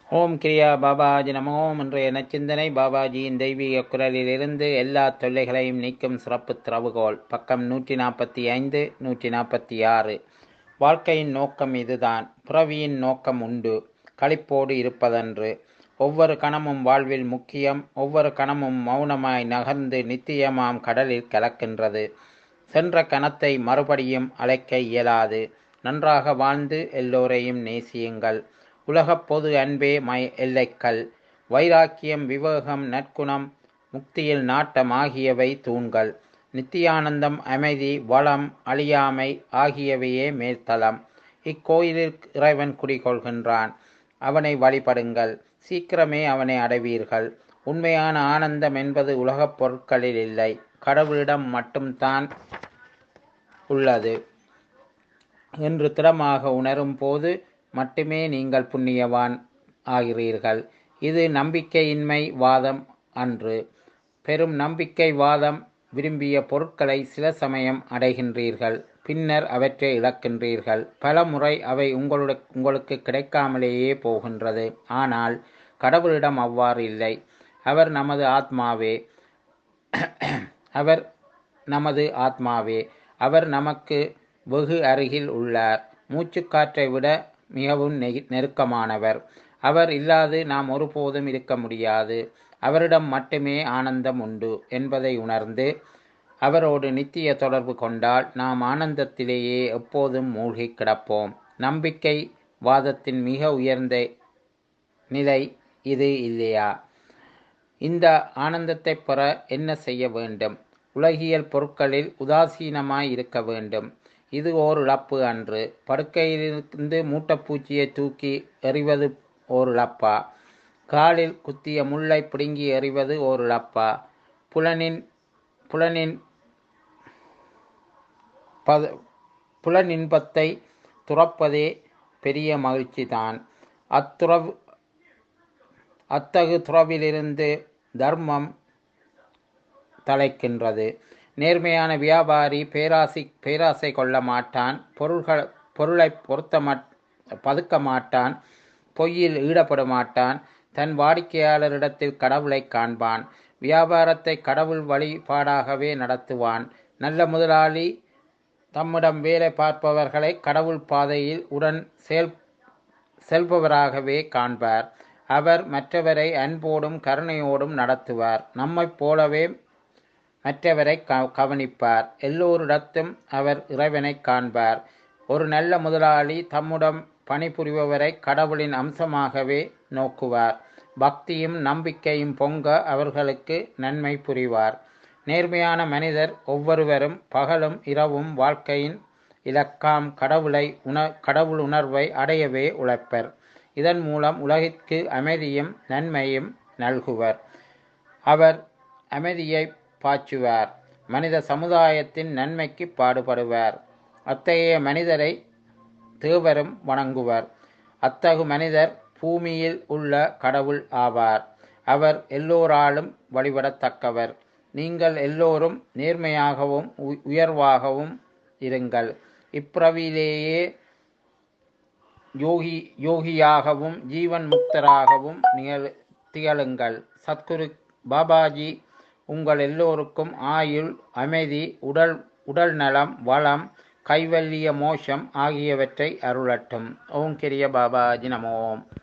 ஓம் கிரியா பாபாஜி நமோ இன்றைய நச்சிந்தனை பாபாஜியின் தெய்வீக குரலிலிருந்து எல்லா தொல்லைகளையும் நீக்கும் சிறப்பு திறவுகோல் பக்கம் நூற்றி நாற்பத்தி ஐந்து நூற்றி நாற்பத்தி ஆறு வாழ்க்கையின் நோக்கம் இதுதான் பிறவியின் நோக்கம் உண்டு களிப்போடு இருப்பதன்று ஒவ்வொரு கணமும் வாழ்வில் முக்கியம் ஒவ்வொரு கணமும் மௌனமாய் நகர்ந்து நித்தியமாம் கடலில் கலக்கின்றது சென்ற கணத்தை மறுபடியும் அழைக்க இயலாது நன்றாக வாழ்ந்து எல்லோரையும் நேசியுங்கள் உலகப் பொது அன்பே மை எல்லைக்கல் வைராக்கியம் விவேகம் நற்குணம் முக்தியில் நாட்டம் ஆகியவை தூண்கள் நித்தியானந்தம் அமைதி வளம் அழியாமை ஆகியவையே மேல்தளம் இக்கோயிலில் இறைவன் குடிகொள்கின்றான் அவனை வழிபடுங்கள் சீக்கிரமே அவனை அடைவீர்கள் உண்மையான ஆனந்தம் என்பது உலகப் பொருட்களில் இல்லை கடவுளிடம் மட்டும்தான் உள்ளது என்று திடமாக உணரும் போது மட்டுமே நீங்கள் புண்ணியவான் ஆகிறீர்கள் இது நம்பிக்கையின்மை வாதம் அன்று பெரும் நம்பிக்கை வாதம் விரும்பிய பொருட்களை சில சமயம் அடைகின்றீர்கள் பின்னர் அவற்றை இழக்கின்றீர்கள் பல முறை அவை உங்களுடைய உங்களுக்கு கிடைக்காமலேயே போகின்றது ஆனால் கடவுளிடம் அவ்வாறு இல்லை அவர் நமது ஆத்மாவே அவர் நமது ஆத்மாவே அவர் நமக்கு வெகு அருகில் உள்ளார் மூச்சுக்காற்றை விட மிகவும் நெருக்கமானவர் அவர் இல்லாது நாம் ஒருபோதும் இருக்க முடியாது அவரிடம் மட்டுமே ஆனந்தம் உண்டு என்பதை உணர்ந்து அவரோடு நித்திய தொடர்பு கொண்டால் நாம் ஆனந்தத்திலேயே எப்போதும் மூழ்கி கிடப்போம் நம்பிக்கை வாதத்தின் மிக உயர்ந்த நிலை இது இல்லையா இந்த ஆனந்தத்தை பெற என்ன செய்ய வேண்டும் உலகியல் பொருட்களில் உதாசீனமாய் இருக்க வேண்டும் இது ஓர் இழப்பு அன்று படுக்கையிலிருந்து மூட்டைப்பூச்சியை தூக்கி எறிவது ஓர் இழப்பா காலில் குத்திய முள்ளை பிடுங்கி எறிவது ஓர் இழப்பா புலனின் புலனின் பத புலனின்பத்தை துறப்பதே பெரிய மகிழ்ச்சி தான் அத்துறவு அத்தகு துறவிலிருந்து தர்மம் தலைக்கின்றது நேர்மையான வியாபாரி பேராசி பேராசை கொள்ள மாட்டான் பொருள்கள் பொருளை பொருத்த மாட் பதுக்க மாட்டான் பொய்யில் ஈடுபட மாட்டான் தன் வாடிக்கையாளரிடத்தில் கடவுளை காண்பான் வியாபாரத்தை கடவுள் வழிபாடாகவே நடத்துவான் நல்ல முதலாளி தம்மிடம் வேலை பார்ப்பவர்களை கடவுள் பாதையில் உடன் செயல் செல்பவராகவே காண்பார் அவர் மற்றவரை அன்போடும் கருணையோடும் நடத்துவார் நம்மைப் போலவே மற்றவரை கவனிப்பார் எல்லோரிடத்தும் அவர் இறைவனை காண்பார் ஒரு நல்ல முதலாளி தம்முடன் பணிபுரிபவரை கடவுளின் அம்சமாகவே நோக்குவார் பக்தியும் நம்பிக்கையும் பொங்க அவர்களுக்கு நன்மை புரிவார் நேர்மையான மனிதர் ஒவ்வொருவரும் பகலும் இரவும் வாழ்க்கையின் இலக்காம் கடவுளை உண கடவுள் உணர்வை அடையவே உழைப்பர் இதன் மூலம் உலகிற்கு அமைதியும் நன்மையும் நல்குவர் அவர் அமைதியை பாய்ச்சுவார் மனித சமுதாயத்தின் நன்மைக்கு பாடுபடுவார் அத்தகைய மனிதரை தேவரும் வணங்குவர் அத்தகு மனிதர் பூமியில் உள்ள கடவுள் ஆவார் அவர் எல்லோராலும் வழிபடத்தக்கவர் நீங்கள் எல்லோரும் நேர்மையாகவும் உயர்வாகவும் இருங்கள் இப்பிறவிலேயே யோகி யோகியாகவும் ஜீவன் முக்தராகவும் நிகழ் திகழுங்கள் சத்குரு பாபாஜி உங்கள் எல்லோருக்கும் ஆயுள் அமைதி உடல் உடல் நலம் வளம் கைவல்லிய மோஷம் ஆகியவற்றை அருளட்டும் ஓம் கிரிய பாபாஜி நமோம்